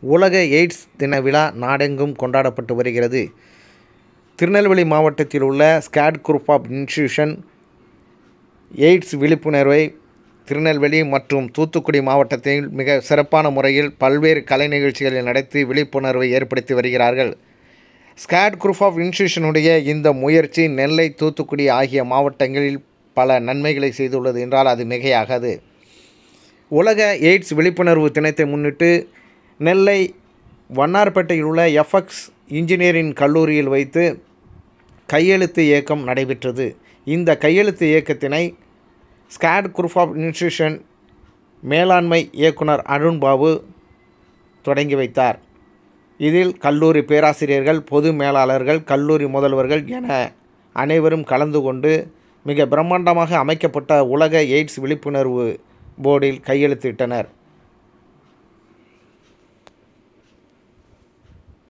உலக எய்ட்ஸ் தின விழா நாடெங்கும் கொண்டாடப்பட்டு வருகிறது திருநெல்வேலி மாவட்டத்தில் உள்ள SCAD group of institution AIDS விழிப்புணர்வை திருநெல்வேலி மற்றும் தூத்துக்குடி மாவட்டத்தில் மிக சிறப்பான முறையில் பல்வேறு கலை நிகழ்ச்சிகளை நடத்தி விழிப்புணர்வை ஏற்படுத்தி வருகிறார்கள் ஸ்கேட் குரூப் ஆஃப் இன்ஸ்டியூஷனுடைய இந்த முயற்சி நெல்லை தூத்துக்குடி ஆகிய மாவட்டங்களில் பல நன்மைகளை செய்துள்ளது என்றால் அது மிகையாகாது உலக எய்ட்ஸ் விழிப்புணர்வு தினத்தை முன்னிட்டு நெல்லை வண்ணார்பேட்டையில் உள்ள எஃப்எக்ஸ் இன்ஜினியரிங் கல்லூரியில் வைத்து கையெழுத்து இயக்கம் நடைபெற்றது இந்த கையெழுத்து இயக்கத்தினை ஸ்கேட் குரூப் ஆஃப் இன்ஸ்டியூஷன் மேலாண்மை இயக்குனர் அருண் பாபு தொடங்கி வைத்தார் இதில் கல்லூரி பேராசிரியர்கள் பொது மேலாளர்கள் கல்லூரி முதல்வர்கள் என அனைவரும் கலந்து கொண்டு மிக பிரம்மாண்டமாக அமைக்கப்பட்ட உலக எய்ட்ஸ் விழிப்புணர்வு போர்டில் கையெழுத்திட்டனர்